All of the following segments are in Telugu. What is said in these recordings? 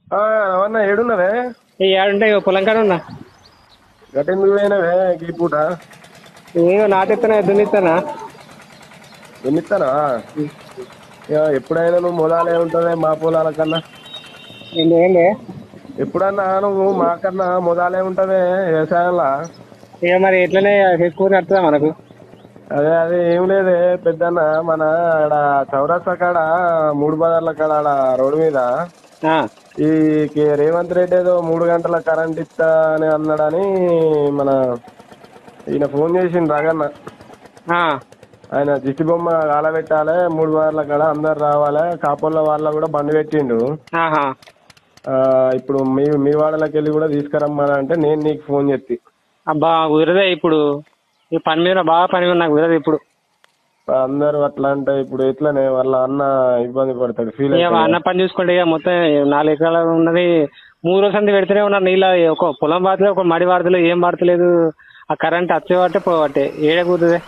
ఆ, రవణ ఏడున్నవే ఈ ఏడుంటే ఇగో పొలం కాడ ఉన్నా గటెందుకు పోయినవే ఈ పూట నేను నాటెత్తనా దున్నిస్తానా ఎన్నిస్తానా ఎప్పుడైనా నువ్వు మొదలే ఉంటుంది మా పొలాల కన్నా ఏంటి ఏంటి ఎప్పుడన్నా నువ్వు మా కన్నా మొదలే ఉంటుంది వ్యవసాయంలో ఇక మరి ఎట్లనే ఎక్కువ నడుతుందా మనకు అదే అదే ఏం లేదే పెద్దన్న మన ఆడ చౌరస్తా కాడ మూడు బజార్ల కాడ ఆడ రోడ్డు మీద ఆ, ఈ కే- రేవంత్ రెడ్డి ఏదో మూడు గంటల కరెంట్ ఇస్తా అని అన్నాడని మన ఈయన ఫోన్ చేసిండు రాగన్న ఆ, ఆయన దిష్టి బొమ్మ కాలబెట్టాలి మూడు బార్ల కాడ అందరు రావాలి కాపోళ్ళ వాళ్ళ కూడా బండి పెట్టిండు ఆహా ఆ, ఇప్పుడు మీ మీ వాళ్ళకి వెళ్ళి కూడా తీసుకురమ్మని అంటే నేను నీకు ఫోన్ చేసి అబ్బా కుదరదే ఇప్పుడు ఈ పని మీద బాగా పని మీద నాకు కుదరదు ఇప్పుడు అందరూ అట్లా అంటే ఇప్పుడు ఎట్లనే వాళ్ళ అన్న ఇబ్బంది పడతాడు ఫీల్ ఇక అన్న పని చూసుకుంటే ఇక మొత్తం నాలుగు ఎకరాలు ఉన్నది మూడు రోజులు సంది పెడితేనే ఉన్నారు నీళ్ళ ఒక పొలం వాడతలేదు ఒక మడి వాడతలేదు ఏం వాడతలేదు ఆ కరెంట్ వచ్చేవాటే పోవట్టే ఏడే కూతుంది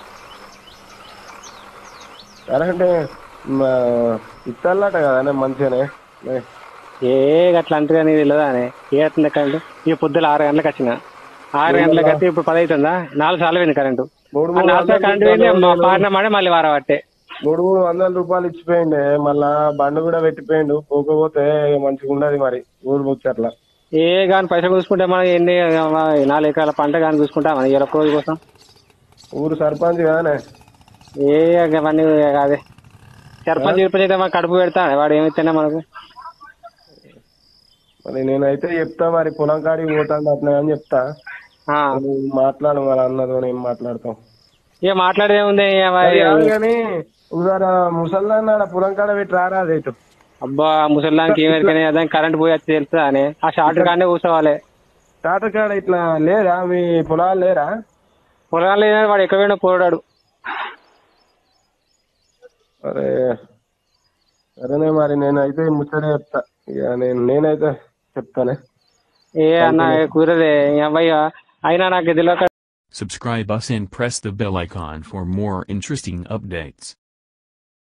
కరెంట్ ఇస్తాలట కదా మంచిగానే ఏ, ఏ అట్లా అంటే కానీ తెలియదా అని ఏ అట్లా కరెంట్ ఇక పొద్దున ఆరు గంటలకు వచ్చిన ఆరు గంటలకు వచ్చి ఇప్పుడు పది అవుతుందా నాలుగు సార్లు పోయింది కరెంటు మూడు ఆ మూడు నాలుగు సార్లు కరెంట్ పోయింది మా పాడిన మాడే మళ్ళీ వారబట్టే మూడు మూడు వందల రూపాయలు ఇచ్చిపోయిండే మళ్ళా బండి కూడా పెట్టిపోయిండు పోకపోతే మంచిగా ఉండదు మరి ఊరు ముచ్చట్ల ఏ కానీ పైసలు చూసుకుంటే మనం ఎన్ని నాలుగు ఎకరాల పంట కానీ చూసుకుంటాం మన ఇరవై రోజు కోసం ఊరు సర్పంచ్ కదనే ఏ అవన్నీ అదే సర్పంచ్ గిర్పంచ్ అయితే మనకు కడుపు పెడతా వాడు ఏమైతేనే మనకు మరి నేనైతే చెప్తా మరి పొలం కాడికి పోతాను అట్లా అని చెప్తా ఆ. నువ్వు మాట్లాడు మరి అన్నదో నేను మాట్లాడతాం ఇక మాట్లాడేది ఉంది అది కాదు కానీ ఉదార ముసల్దాన్ని ఆడ పొలం కాడ పెట్టి రారా అదైతే అబ్బా ముసలిదానికి ఏమైతే దానికి కరెంట్ పోయి వచ్చి తెలుస్తుందా అని ఆ షార్ట్ కానే కూర్చోవాలి తాత కాడ ఇట్లా లేరా మీ పొలాలు లేరా పొలాలు లేదని వాడు ఎక్కడ పోయినా పోరాడు అరే సరేనే మరి నేనైతే ఈ ముచ్చట చెప్తా ఇక నేను నేనైతే చెప్తానే ఏ అన్న కుదరదే ఈ అబ్బాయి అయినా నాకు తెలియక Subscribe us and press the bell icon for more interesting updates.